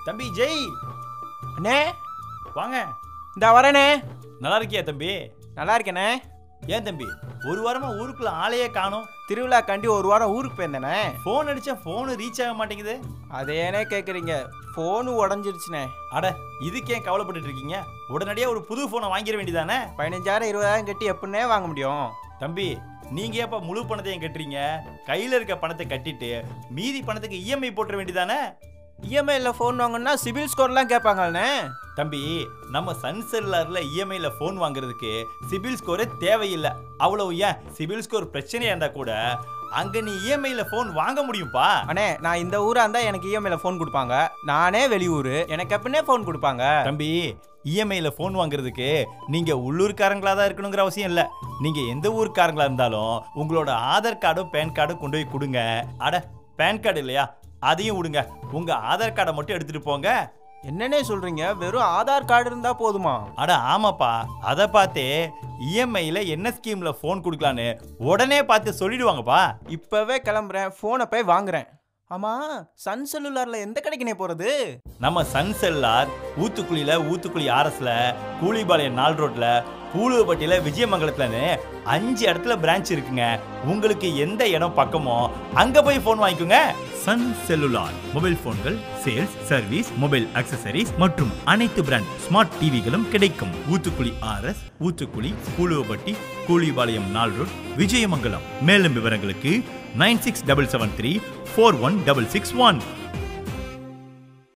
தம்பி ஜெய் அண்ணே வாங்க இந்த வரேனே நல்லா இருக்கியா தம்பி நல்லா இருக்கேனே ஏன் தம்பி ஒரு வாரமா ஊருக்குள்ள ஆளையே காணோம் திருவிழா கண்டி ஒரு வாரம் ஊருக்கு போயிருந்தேனே ஃபோன் அடிச்சா ஃபோனு ரீச் ஆக மாட்டேங்குது அதேனே கேட்குறீங்க ஃபோனு உடஞ்சிருச்சுனே அட இதுக்கு ஏன் கவலைப்பட்டுட்டு இருக்கீங்க உடனடியாக ஒரு புது ஃபோனை வாங்கிட வேண்டியதானே பதினஞ்சாயிரம் இருபதாயிரம் கட்டி எப்படின்னே வாங்க முடியும் தம்பி நீங்க ஏப்பா முழு பணத்தையும் கட்டுறீங்க கையில இருக்க பணத்தை கட்டிட்டு மீதி பணத்துக்கு இஎம்ஐ போட்டுற வேண்டியதானே இஎம்ஐயில் ஃபோன் வாங்கினா சிபில் ஸ்கோர்லாம் கேட்பாங்கண்ணே தம்பி நம்ம சன் செல்லார்ல இஎம்ஐல ஃபோன் வாங்குறதுக்கு சிபில் ஸ்கோரே தேவையில்லை அவ்வளவு ஏன் சிபில் ஸ்கோர் பிரச்சனையா இருந்தா கூட அங்க நீ இஎம்ஐல ஃபோன் வாங்க முடியும்ப்பா அண்ணே நான் இந்த ஊராக இருந்தால் எனக்கு இஎம்ஐயில் ஃபோன் கொடுப்பாங்க நானே வெளியூர் எனக்கு எப்படின்னே ஃபோன் கொடுப்பாங்க தம்பி இஎம்ஐல ஃபோன் வாங்குறதுக்கு நீங்க உள்ளூர்காரங்களா தான் இருக்கணுங்கிற அவசியம் இல்லை நீங்க எந்த ஊர்க்காரங்களா இருந்தாலும் உங்களோட ஆதார் கார்டும் பேன் கார்டும் கொண்டு போய் கொடுங்க அட பேன் கார்டு இல்லையா அதையும் விடுங்க உங்க ஆதார் கார்டை மட்டும் எடுத்துட்டு போங்க என்னன்னே சொல்கிறீங்க வெறும் ஆதார் கார்டு இருந்தால் போதுமா அட ஆமாப்பா அதை பார்த்தே இஎம்ஐல என்ன ஸ்கீம்ல ஃபோன் கொடுக்கலான்னு உடனே பார்த்து சொல்லிடுவாங்கப்பா இப்போவே கிளம்புறேன் ஃபோனை போய் வாங்குறேன் ஆமாம் சன் செல்லுலாரில் எந்த கடைக்குனே போகிறது நம்ம சன் செல்லார் ஊத்துக்குளியில ஊத்துக்குளி ஆர்எஸ்ல கூலிபாளையம் நாள் ரோட்ல பூலுவப்பட்டியில விஜயமங்கலத்துலன்னு அஞ்சு இடத்துல பிரான்ச் இருக்குங்க உங்களுக்கு எந்த இடம் பக்கமோ அங்க போய் ஃபோன் வாங்கிக்கோங்க சன் செல்லுலார் மொபைல் போன்கள் சேல்ஸ் சர்வீஸ் மொபைல் அக்சசரிஸ் மற்றும் அனைத்து பிராண்ட் ஸ்மார்ட் டிவிகளும் கிடைக்கும் ஊத்துக்குளி ஆர்எஸ் ஊத்துக்குளி பூலுவப்பட்டி கூலிபாளையம் நாள் ரோட் விஜயமங்கலம் மேலும் விவரங்களுக்கு nine six double seven three four one double six one